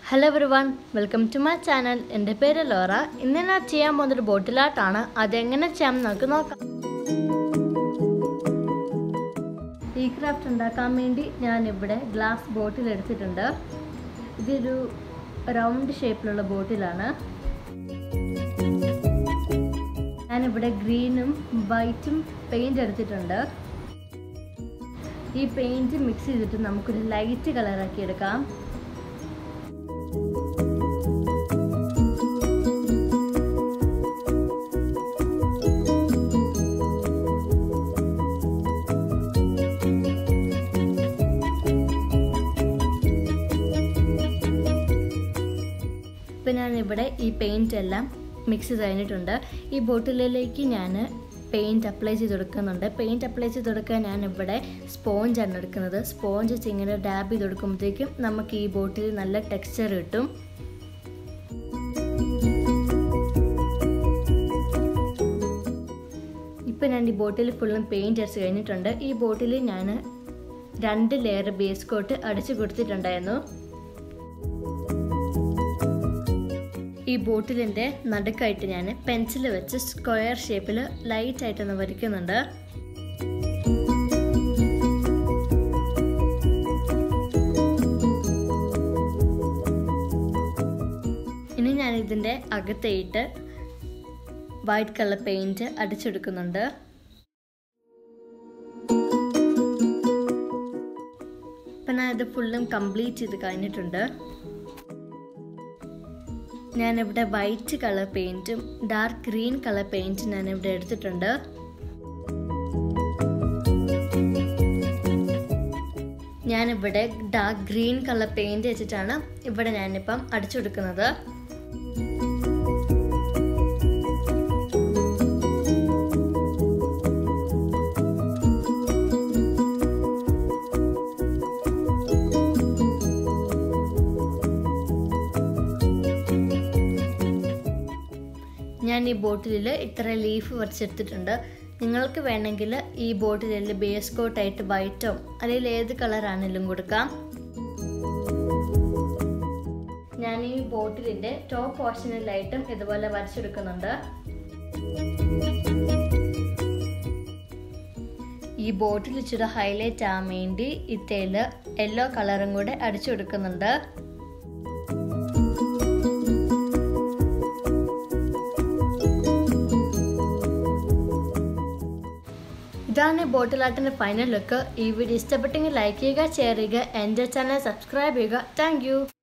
hello everyone welcome to my channel എൻ്റെ പേര് Laura ഇന്ന് ഞാൻ ചെയ്യാൻ പോകുന്നൊരു ബോട്ടിലാട്ടാണ് അതെങ്ങനെ ചെയ്യാം നമുക്ക് നോക്കാം ഈ ക്രാഫ്റ്റ് ഉണ്ടാക്കാൻ വേണ്ടി ഞാൻ ഇവിടെ ഗ്ലാസ് ബോട്ടിൽ എടുത്തിട്ടുണ്ട് ഇതൊരു റൗണ്ട് ഷേപ്പിലുള്ള ബോട്ടിലാണ് ഞാനിവിടെ ഗ്രീനും വൈറ്റും പെയിൻ്റ് എടുത്തിട്ടുണ്ട് ഈ പെയിൻറ്റ് മിക്സ് ചെയ്തിട്ട് നമുക്കൊരു ലൈറ്റ് കളറാക്കി എടുക്കാം ഇപ്പം ഞാൻ ഇവിടെ ഈ പെയിൻ്റ് എല്ലാം മിക്സ് കഴിഞ്ഞിട്ടുണ്ട് ഈ ബോട്ടിലിലേക്ക് ഞാൻ പെയിൻറ്റ് അപ്ലൈ ചെയ്ത് കൊടുക്കുന്നുണ്ട് പെയിൻറ്റ് അപ്ലൈ ചെയ്ത് കൊടുക്കാൻ ഞാൻ ഇവിടെ സ്പോഞ്ചാണ് എടുക്കുന്നത് സ്പോഞ്ച് വെച്ച് ഇങ്ങനെ ഡാബ് ചെയ്ത് കൊടുക്കുമ്പോഴത്തേക്കും നമുക്ക് ഈ ബോട്ടിൽ നല്ല ടെക്സ്ചർ കിട്ടും ഇപ്പം ഞാൻ ഈ ബോട്ടിൽ ഫുള്ളും പെയിൻറ്റ് അടിച്ച് കഴിഞ്ഞിട്ടുണ്ട് ഈ ബോട്ടിൽ ഞാൻ രണ്ട് ലെയർ ബേസ് കോട്ട് അടിച്ചു കൊടുത്തിട്ടുണ്ടായിരുന്നു ഈ ബോട്ടിലിൻ്റെ നടുക്കായിട്ട് ഞാൻ പെൻസിൽ വെച്ച് സ്ക്വയർ ഷേപ്പിൽ ലൈറ്റായിട്ടൊന്ന് വരയ്ക്കുന്നുണ്ട് ഇനി ഞാൻ ഇതിൻ്റെ അകത്തേയിട്ട് വൈറ്റ് കളർ പെയിൻറ്റ് അടിച്ചെടുക്കുന്നുണ്ട് ഇപ്പം ഞാൻ ഇത് ഫുള്ളും കംപ്ലീറ്റ് ചെയ്ത് കഴിഞ്ഞിട്ടുണ്ട് ഞാനിവിടെ വൈറ്റ് കളർ പെയിൻറ്റും ഡാർക്ക് ഗ്രീൻ കളർ പെയിൻറ്റും ഞാനിവിടെ എടുത്തിട്ടുണ്ട് ഞാനിവിടെ ഡാർക്ക് ഗ്രീൻ കളർ പെയിൻറ്റ് വെച്ചിട്ടാണ് ഇവിടെ ഞാനിപ്പം അടിച്ചു കൊടുക്കുന്നത് ഞാൻ ഈ ബോട്ടിലിൽ ഇത്ര ലീഫ് വരച്ചെടുത്തിട്ടുണ്ട് നിങ്ങൾക്ക് വേണമെങ്കിൽ ഈ ബോട്ടിലിൽ ബേസ് കോട്ടായിട്ട് വൈറ്റോ അല്ലെങ്കിൽ ഏത് കളറാണെങ്കിലും കൊടുക്കാം ഞാൻ ഈ ബോട്ടിലിൻ്റെ ടോപ്പ് പോർഷനിലായിട്ടും ഇതുപോലെ വരച്ചെടുക്കുന്നുണ്ട് ഈ ബോട്ടിൽ ഇച്ചിരി ഹൈലൈറ്റ് ആവാൻ വേണ്ടി ഇത്തയിൽ യെല്ലോ കളറും കൂടെ അടിച്ചു കൊടുക്കുന്നുണ്ട് ഇതാണ് ബോട്ടിൽ ആർട്ടിൻ്റെ ഫൈനൽ ലുക്ക് ഈ വീഡിയോ ഇഷ്ടപ്പെട്ടെങ്കിൽ ലൈക്ക് ചെയ്യുക ഷെയർ ചെയ്യുക എൻ്റെ ചാനൽ സബ്സ്ക്രൈബ് ചെയ്യുക താങ്ക്